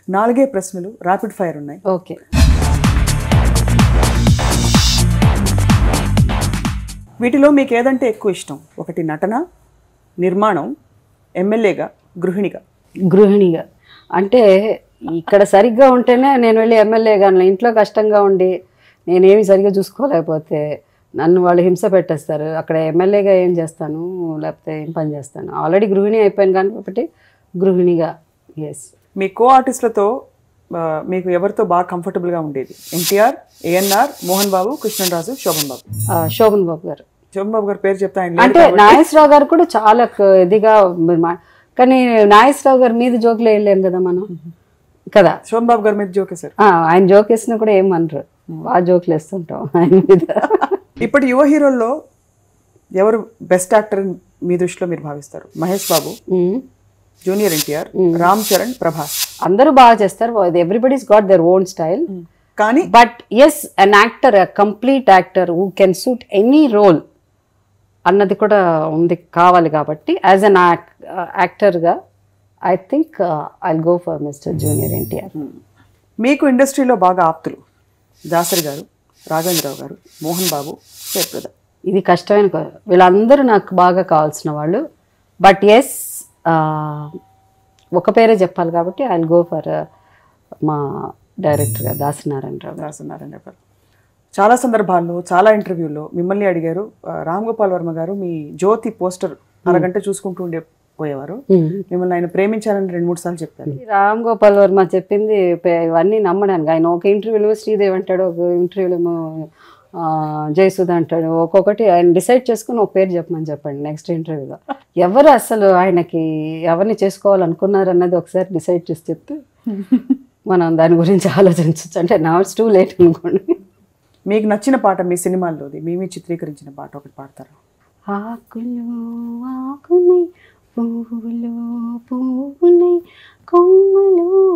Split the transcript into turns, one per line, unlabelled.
నాలుగే ప్రశ్నలు rapid fire ఉన్నాయి
ఓకే
వీటిలో మీకు ఏదంటే ఎక్కువ ఇష్టం ఒకటి నటన నిర్మాణం ఎమ్మెల్యేగా గృహిణిగా
గృహిణిగా అంటే ఇక్కడ సరిగ్గా ఉంటేనే నేను వెళ్ళి ఎమ్మెల్యే కానీ ఇంట్లో కష్టంగా ఉండి నేనేమి సరిగ్గా చూసుకోలేకపోతే నన్ను వాళ్ళు హింస పెట్టేస్తారు అక్కడ ఎమ్మెల్యేగా ఏం చేస్తాను లేకపోతే ఏం పని చేస్తాను ఆల్రెడీ గృహిణి అయిపోయాను కాబట్టి గృహిణిగా ఎస్
మీ కో ఆర్టిస్టులతో ఆ, మీకు ఎవరితో బాగా కంఫర్టబుల్గా ఉండేది ఎన్టీఆర్ ఏఎన్ఆర్ మోహన్ బాబు కృష్ణరాజు శోభన్ బాబు
శోభన్ బాబు గారు
శోభన్ బాబు గారి పేరు చెప్తా ఆయన లేరు
అంటే నాగేశ్వరరావు గారు కూడా చాలా క- ఇదిగా మా- కానీ నాగేశ్వరరావు గారి మీద జోకులు వేయలేం కదా మనం కదా
శోభన్ బాబు గారి మీద జోకే సార్
ఆ, ఆయన జోక్ వేసినా కూడా ఏమనరు బాగా జోకులు వేస్తుంటాం ఆయన మీద
ఇప్పటి యువ హీరోల్లో ఎవరు బెస్ట్ యాక్టర్ మీ దృష్టిలో మీరు భావిస్తారు Mahesh Babu
um.
Junior NTR Ram Charan Prabhas
అందరూ బాగా చేస్తారు everybody's got their own style
కానీ
but as an actor complete actor who can suit any role అన్నది కూడా ఉంది కావాలి కాబట్టి యాజ్ అన్ యాక్టర్గా I think I go for mister junior NTR
మీకు ఇండస్ట్రీలో బాగా ఆప్తులు దాసరి గారు రాఘవేంద్రరావు గారు మోహన్ బాబు జయప్రద
ఇది కష్టమైన కొ- వీళ్ళందరూ నాకు బాగా కావాల్సిన వాళ్ళు బట్ ఎస్ ఒక పేరే చెప్పాలి కాబట్టి ఐ గో ఫర్ మా డైరెక్టర్గా దాసనారాయణరావు గారు
రాసున్నారని గారు చాలా సందర్భాల్లో చాలా ఇంటర్వ్యూల్లో మిమ్మల్ని అడిగారు ఆ, రామ్ గోపాల్ వర్మ గారు మీ జ్యోతి పోస్టర్ అరగంట చూసుకుంటూ ఉండే పోయేవారు మిమ్మల్ని ఆయన ప్రేమించారని రెండు మూడు సార్లు చెప్పారు
రామ్ గోపాల్ వర్మ చెప్పింది పే- ఇవన్నీ నమ్మడానికి ఆయన ఒక ఇంటర్వ్యూలో శ్రీదేవి అంటాడు ఒక ఇంటర్వ్యూలో ఏమో ఆ, జయసుధ అంటాడు ఒక్కొక్కటి ఆయన డిసైడ్ చేసుకుని ఒక పేరు చెప్పమని చెప్పండి నెక్స్ట్ ఇంటర్వ్యూలో ఎవరు అసలు ఆయనకి ఎవరిని చేసుకోవాలనుకున్నారు అన్నది ఒకసారి డిసైడ్ చేసి చెప్తే మనం దాని గురించి ఆలోచించవచ్చు అంటే నా టూ లేట్ అనుకోండి
మీకు నచ్చిన పాట మీ సినిమాల్లోది మీ మీ చిత్రీకరించిన పాట ఒకటి పాడతారు
ఆకులు ఆకునై పువ్వులు పువ్వునై కొమ్మలు